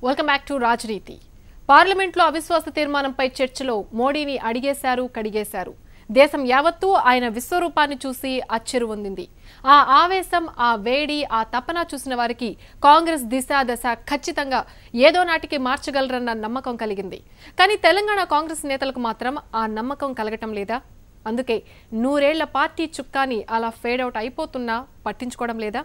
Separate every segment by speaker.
Speaker 1: welcome back to రాజనీతి పార్లమెంట్లో అవిశ్వాస తీర్మానంపై చర్చలో మోడీని అడిగేశారు కడిగేశారు దేశం యావత్తూ ఆయన విశ్వరూపాన్ని చూసి అచ్చెరువొందింది ఆ ఆవేశం ఆ వేడి ఆ తపన చూసిన వారికి కాంగ్రెస్ దిశ దశ ఖచ్చితంగా ఏదో నాటికి మార్చగలరన్న నమ్మకం కలిగింది కానీ తెలంగాణ కాంగ్రెస్ నేతలకు మాత్రం ఆ నమ్మకం కలగటం లేదా అందుకే నూరేళ్ల పార్టీ చుక్కాని అలా ఫేడ్ అవుట్ అయిపోతున్నా పట్టించుకోవడం లేదా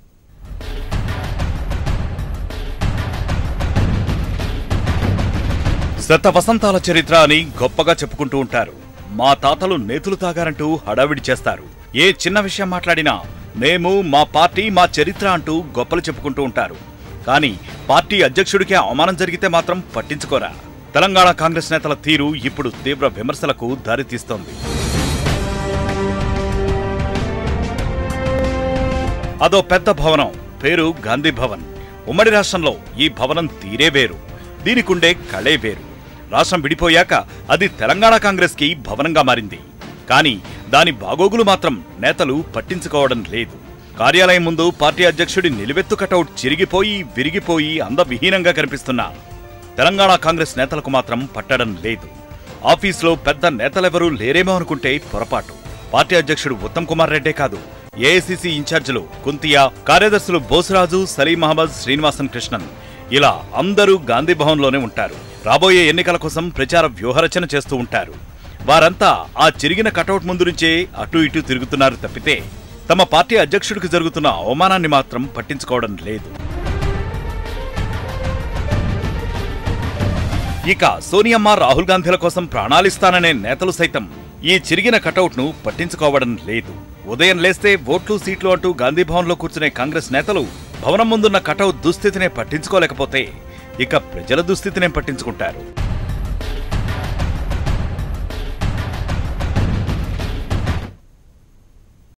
Speaker 2: శత వసంతాల చరిత్ర అని గొప్పగా చెప్పుకుంటూ ఉంటారు మా తాతలు నేతులు తాగారంటూ హడావిడి చేస్తారు ఏ చిన్న విషయం మాట్లాడినా మేము మా పార్టీ మా చరిత్ర అంటూ గొప్పలు చెప్పుకుంటూ ఉంటారు కానీ పార్టీ అధ్యక్షుడికే అవమానం జరిగితే మాత్రం పట్టించుకోరా తెలంగాణ కాంగ్రెస్ నేతల తీరు ఇప్పుడు తీవ్ర విమర్శలకు దారితీస్తోంది అదో పెద్ద భవనం పేరు గాంధీ భవన్ ఉమ్మడి రాష్ట్రంలో ఈ భవనం తీరే వేరు దీనికుండే కళే వేరు రాష్ట్రం విడిపోయాక అది తెలంగాణ కాంగ్రెస్ కి భవనంగా మారింది కానీ దాని బాగోగులు మాత్రం నేతలు పట్టించుకోవడం లేదు కార్యాలయం ముందు పార్టీ అధ్యక్షుడి నిలువెత్తు కటౌట్ చిరిగిపోయి విరిగిపోయి అందవిహీనంగా కనిపిస్తున్నా తెలంగాణ కాంగ్రెస్ నేతలకు మాత్రం పట్టడం లేదు ఆఫీసులో పెద్ద నేతలెవరూ లేరేమో అనుకుంటే పొరపాటు పార్టీ అధ్యక్షుడు ఉత్తమ్ కుమార్ రెడ్డే కాదు ఏఐసిసి ఇన్ఛార్జీలు కుంతియా కార్యదర్శులు బోసరాజు సలీం మహమ్మద్ శ్రీనివాసన్ కృష్ణన్ ఇలా అందరూ గాంధీ భవన్లోనే ఉంటారు రాబోయే ఎన్నికల కోసం ప్రచార వ్యూహరచన చేస్తూ ఉంటారు వారంతా ఆ చిరిగిన కటౌట్ ముందు నుంచే అటు ఇటు తిరుగుతున్నారు తప్పితే తమ పార్టీ అధ్యక్షుడికి జరుగుతున్న అవమానాన్ని మాత్రం పట్టించుకోవడం లేదు ఇక సోనియమ్మ రాహుల్ గాంధీల కోసం ప్రాణాలిస్తాననే నేతలు సైతం ఈ చిరిగిన కటౌట్ ను పట్టించుకోవడం లేదు ఉదయం లేస్తే ఓట్లు సీట్లు అంటూ గాంధీ భవన్లో కూర్చునే కాంగ్రెస్ నేతలు భవనం ముందున్న కటౌట్ దుస్థితినే పట్టించుకోలేకపోతే ఇక ప్రజల దుస్థితినే పట్టించుకుంటారు